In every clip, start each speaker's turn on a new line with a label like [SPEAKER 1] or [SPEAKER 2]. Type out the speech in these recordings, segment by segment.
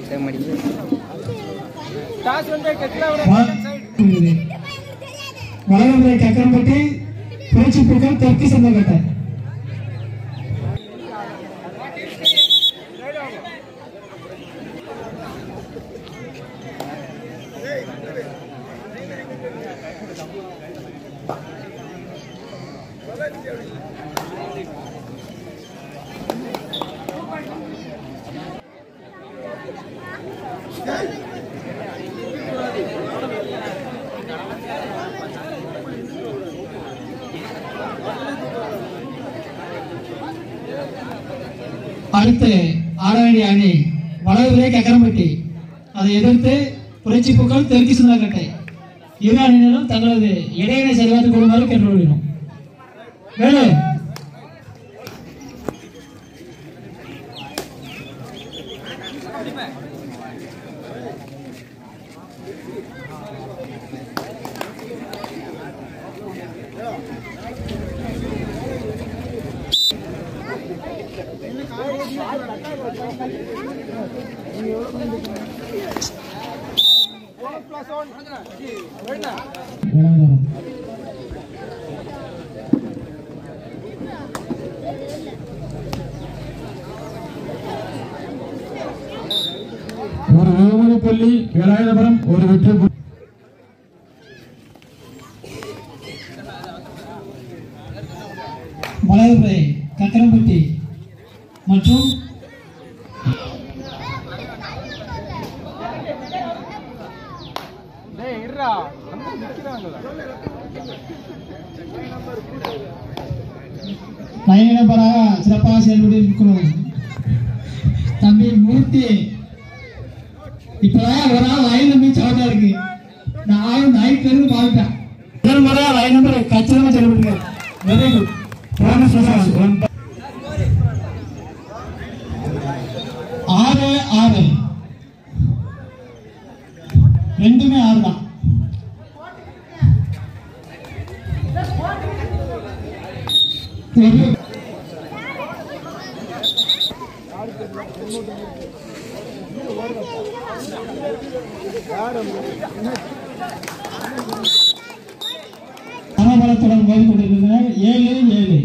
[SPEAKER 1] வளர்ந்த கக்கரம்பட்டி பேச்சு புகழ் தெற்கு சந்தகட்டை அடுத்து ஆட வேண்டிய அணி வடதுரை கக்கரம்பட்டி அதை எதிர்த்து புரட்சி புகழ் தெற்கு சுந்தரக்கட்டை இரு அணியினரும் தங்களது இடையினை சரிபார்த்து கொள்ளுமாறு கேட்டுக்கொள்கிறோம் வேலு விளம்பரம்
[SPEAKER 2] ஒரு வெகுமதி புள்ளி வேலாயுதபுரம் ஒரு வெற்றி புள்ளி
[SPEAKER 1] வளர்துறை கக்கரம்பட்டி மற்றும் பயணிடப்படாக சிறப்பாக செயல்பட்டு இருக்கிறோம் தம்பி மூர்த்தி இப்பதான் ஒரு நாள் லைன் நம்பி சவுட்டா இருக்கு நான் நைட்ல இருந்து பாத்துட்டேன் முதல் முறையா லைன் நம்பர் கச்சிதமா செயல்பட்டு வெரி குட் ஆறு ஆறு ரெண்டுமே ஆறு தான் ஒரு சமபலத்துடன் மோதி கொண்டிருக்கின்றனர் ஏழு ஏழு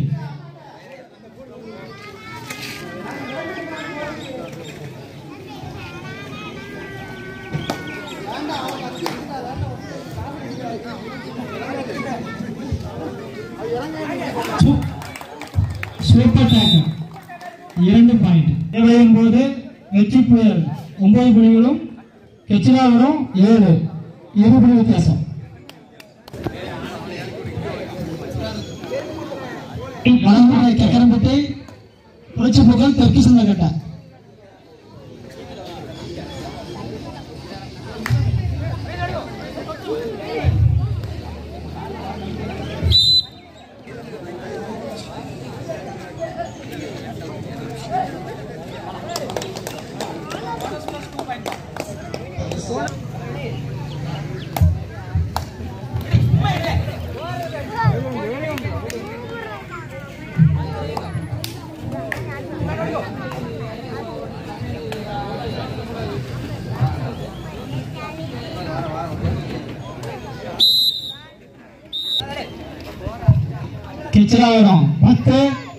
[SPEAKER 1] சூ- சூப்பர் டேக்கர் இரண்டு பாயிண்ட் தேவையின் போது வெற்றி புயல் ஒன்பது புள்ளிகளும் கெச்சிலாவரம் ஏழு இரு புள்ளி வித்தியாசம் வளம்புரை கக்கரம்பட்டி புரட்சி புகழ் தெற்கு சுந்தரக்கட்டை கெச்சிலாவரம் பத்து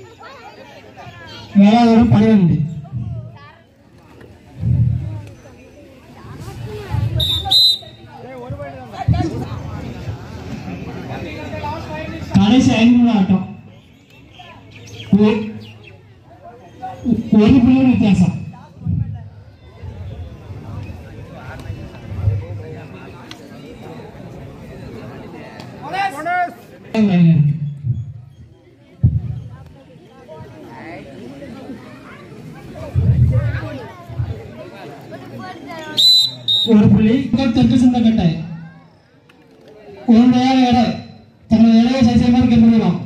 [SPEAKER 1] வேளாவரம் பன்னிரெண்டு கடைசி ஐந்து நிமிட ஆட்டம் ஒ- ஒரு புள்ளி வித்தியாசம் லைன் இருக்கு ஒரு புள்ளி புகழ் தெற்கு சிந்தக்கட்டை உங்களுடைய எடை தங்களது எடையை சரி செய்யுமாறு கேட்டுக்கொள்கிறோம்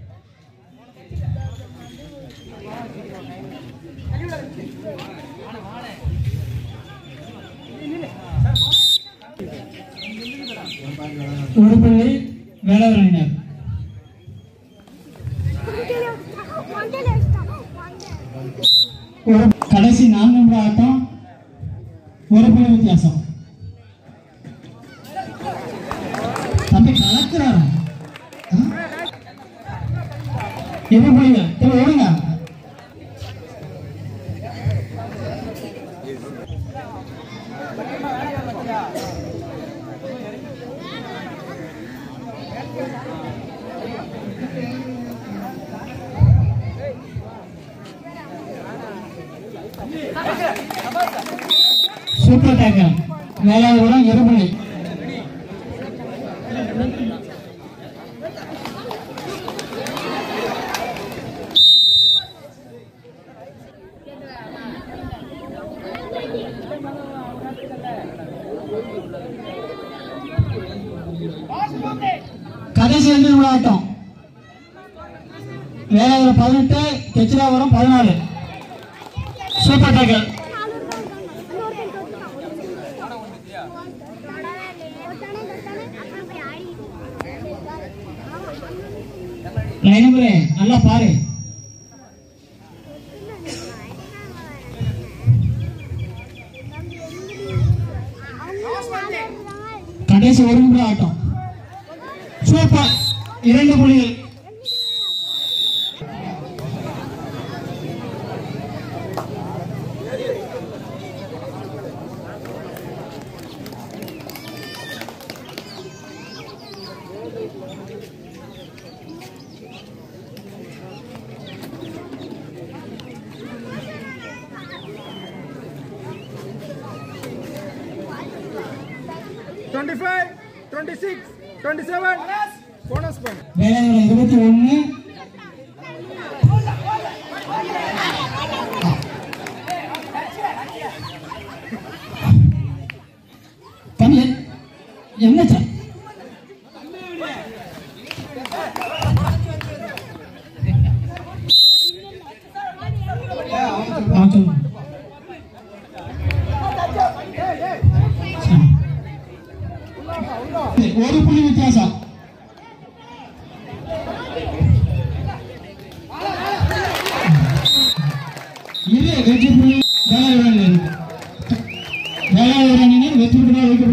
[SPEAKER 1] ஒரு புள்ளி வேளாண் ஒரு கடைசி நான்கு நிமிட ஆட்டம் ஒரு புள்ளி வித்தியாசம் தம்பி கலக்குறாரா ஆ? இரு புள்ளிகள் சரி ஓடுங்க சூப்பர் டேக்கர் வேளாண்குளம் இருபுள்ளி கடைசி ரெண்டு நிமிடம் ஆட்டம் வேளாண்குளம் பதினெட்டு கெச்சிலாபுரம் பதினாலு சூப்பர் டேக்கர் லைனபுரே நல்லா பாரு கடைசி ஒரு நிமிடம் ஆட்டம் சூப்பர் இரண்டு புள்ளிகள்
[SPEAKER 3] Twenty-five, twenty-six, twenty-seven. Bonus point.
[SPEAKER 1] வேளாண்குளம் இருபத்தி ஒன்று தம்பி என்ன சார் அவன் சொல்லுவான். சரி. ஒரு புள்ளி வித்தியாசம் இரு வெற்றி புள்ளி வேளாண் வேளாண் அணியினர் வெற்றி பெற்றதாக வைக்கப்படும்